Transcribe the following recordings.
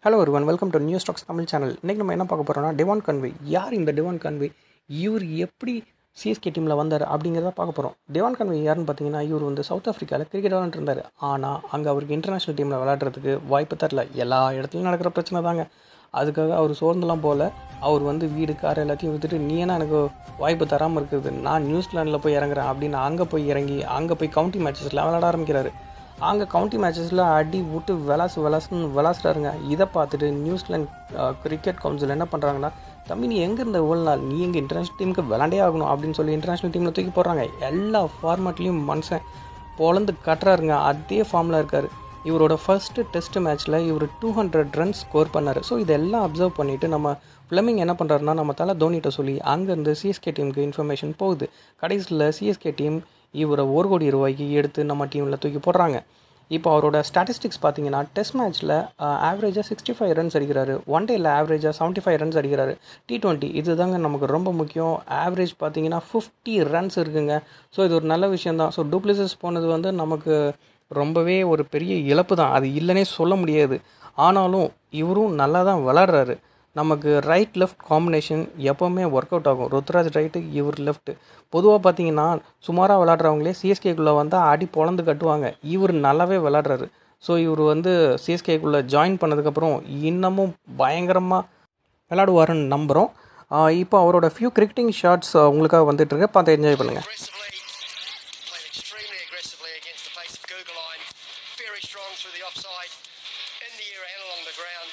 Hello ஒருவன் welcome to new stocks Tamil channel இன்றைக்கி நம்ம என்ன பார்க்க போகிறோம்னா டிவான் கன்வே யார் இந்த டிவான் கன்வே இவர் எப்படி சிஎஸ்கே டீமில் வந்தார் அப்படிங்கிறத பார்க்க போகிறோம் டிவான் கன்வே யாருன்னு பார்த்தீங்கன்னா இவர் வந்து சவுத் ஆஃப்ரிக்காவில் கிரிக்கெட் விளாண்டுட்டு இருந்தார் ஆனால் அங்கே அவருக்கு இன்டர்நேஷ்னல் டீமில் விளையாடுறதுக்கு வாய்ப்பு தரல எல்லா இடத்துலையும் நடக்கிற பிரச்சனை தாங்க அதுக்காக அவர் சோர்ந்துலாம் போகல அவர் வந்து வீடு கார் எல்லாத்தையும் விற்றுட்டு நீ என்ன எனக்கு வாய்ப்பு தராமல் இருக்குது நான் நியூசிலாண்டில் போய் இறங்குறேன் அப்படின்னு அங்கே போய் இறங்கி அங்கே போய் கவுண்டி மேட்சஸில் விளையாட ஆரம்பிக்கிறாரு அங்கே கவுண்டி மேட்சஸில் அடி விட்டு விளாசு விளாசுன்னு விளாசுறாருங்க இதை பார்த்துட்டு நியூசிலாந்து கிரிக்கெட் கவுன்சில் என்ன பண்ணுறாங்கன்னா தம்பி நீ எங்கே இருந்த இவ்வளோ நாள் நீ எங்கள் இன்டர்நேஷ்னல் டீமுக்கு விளாண்டே ஆகணும் அப்படின்னு சொல்லி இன்டர்நேஷ்னல் டீமில் தூக்கி போடுறாங்க எல்லா ஃபார்மேட்லேயும் மனுஷன் பொழந்து கட்டுறாருங்க அதே ஃபார்மில் இருக்கார் இவரோட ஃபர்ஸ்ட்டு டெஸ்ட் மேட்ச்சில் இவர் டூ ஹண்ட்ரட் ரன்ஸ் ஸ்கோர் பண்ணார் ஸோ இதெல்லாம் அப்சர்வ் பண்ணிவிட்டு நம்ம ஃபிளமிங் என்ன பண்ணுறாருன்னா நம்ம தலை தோனிகிட்ட சொல்லி அங்கேருந்து சிஎஸ்கே டீமுக்கு இன்ஃபர்மேஷன் போகுது கடைசியில் சிஎஸ்கே டீம் இவரை ஒரு கோடி ரூபாய்க்கு எடுத்து நம்ம டீமில் தூக்கி போடுறாங்க இப்போ அவரோட ஸ்டாட்டிஸ்டிக்ஸ் பார்த்தீங்கன்னா டெஸ்ட் மேட்ச்சில் ஆவரேஜாக சிக்ஸ்டி ஃபைவ் ரன்ஸ் அடிக்கிறாரு ஒன் டேயில் ஆவரேஜாக செவன்ட்டி ஃபைவ் ரன்ஸ் அடிக்கிறாரு டி டுவெண்ட்டி இது தாங்க நமக்கு ரொம்ப முக்கியம் ஆவரேஜ் பார்த்தீங்கன்னா ஃபிஃப்டி ரன்ஸ் இருக்குங்க ஸோ இது ஒரு நல்ல விஷயம் தான் ஸோ டூப்ளிசஸ் போனது வந்து நமக்கு ரொம்பவே ஒரு பெரிய இழப்பு தான் அது இல்லைனே சொல்ல முடியாது ஆனாலும் இவரும் நல்லா தான் விளாட்றாரு நமக்கு ரைட் லெஃப்ட் காம்பினேஷன் எப்போவுமே ஒர்க் அவுட் ஆகும் ருத்ராஜ் ரைட்டு இவர் லெஃப்ட்டு பொதுவாக பார்த்தீங்கன்னா சுமாராக விளாட்றவங்களே சிஎஸ்கேக்குள்ளே வந்தால் அடி பொழந்து கட்டுவாங்க இவர் நல்லாவே விளாட்றாரு ஸோ இவர் வந்து சிஎஸ்கேக்குள்ளே ஜாயின் பண்ணதுக்கப்புறம் இன்னமும் பயங்கரமாக விளாடுவாருன்னு நம்புகிறோம் இப்போ அவரோட ஃபியூ கிரிக்கெட்டிங் ஷாட்ஸ் உங்களுக்காக வந்துட்டுருக்கு பார்த்து என்ஜாய் பண்ணுங்கள் aggressively, played extremely aggressively against the pace of Googleline. Very strong through the offside, in the air and along the ground.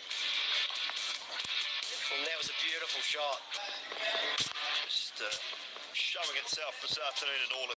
And that was a beautiful shot. just uh, showing itself this afternoon in all